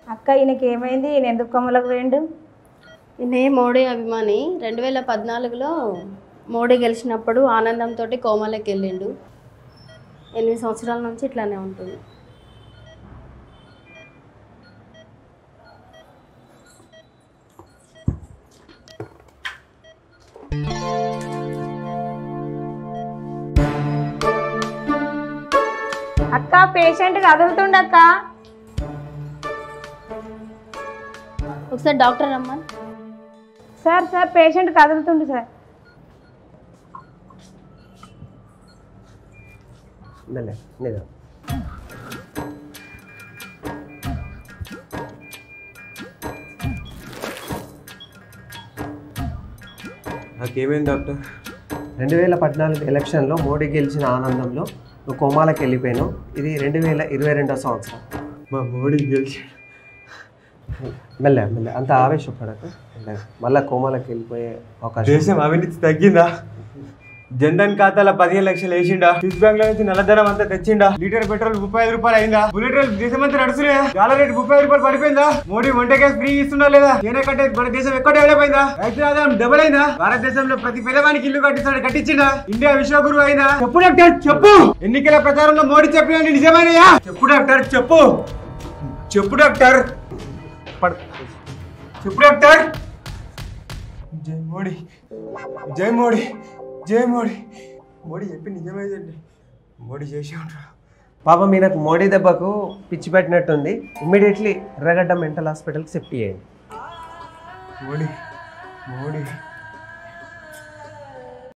అక్క ఈయనకి ఏమైంది ఈయన ఎందుకు కొమ్మలకు వేయండు నే మోడీ అభిమాని రెండు వేల పద్నాలుగులో మోడీ గెలిచినప్పుడు ఆనందంతో కోమాలోకి వెళ్ళిండు ఎనిమిది సంవత్సరాల నుంచి ఇట్లానే ఉంటుంది అక్క పేషెంట్ కదులుతుండక్క ఒకసారి డాక్టర్ రమ్మని సార్ సార్ పేషెంట్ కదులుతుండు సార్ మెల్లె నిజం నాకేమైంది డాక్టర్ రెండు వేల పద్నాలుగు ఎలక్షన్లో మోడీ గెలిచిన ఆనందంలో నువ్వు కోమాలకు వెళ్ళిపోయావు ఇది రెండు వేల ఇరవై రెండో సంవత్సరం మా మోడీ గెలిచి మెల్ల మెల్ల అంత ఆవేశపడకు మెల్లగా. మళ్ళా కోమాలకు వెళ్ళిపోయే అవకాశం దేశం అవినీతి తగ్గిందా జన్ధన్ ఖాతాలో పదిహేను లక్షలు వేసిండా స్విస్ బ్యాంక్ లో నుంచి నల్లధనం అంతా తెచ్చిండా లీటర్ పెట్రోల్ ముప్పై ఐదు రూపాయలు అయిందా బుల్లెట్ రైలు దేశం అంతా నడుచులేదా డాలర్ రేట్ ముప్పై ఐదు రూపాయలు పడిపోయిందా మోడీ వంట గ్యాస్ ఫ్రీ ఇస్తున్నా లేదా చైనా కంటే మన దేశం ఎక్కువ డెవలప్ అయిందా రైతుల ఆదాయం డబుల్ అయిందా భారతదేశంలో ప్రతి పేదవానికి ఇల్లు కట్టిస్తాడు కట్టించిందా ఇండియా విశ్వగురు అయిందా చెప్పు డాక్టర్ చెప్పు ఎన్నికల ప్రచారంలో మోడీ చెప్పిన నిజమైనయా చెప్పు డాక్టర్ చెప్పు చెప్పు డాక్టర్ పడు. చెప్పు డాక్టర్ జై మోడీ జై మోడీ జై మోడీ మోడీ చెప్పి నిజమేదండి మోడీ చేసే ఉంటాడు పాపం ఈయనకు మోడీ దెబ్బకు పిచ్చి పెట్టినట్టుంది ఇమ్మీడియట్లీ ఎర్రగడ్డ మెంటల్ హాస్పిటల్కి షిఫ్ట్ చేయండి మోడీ మోడీ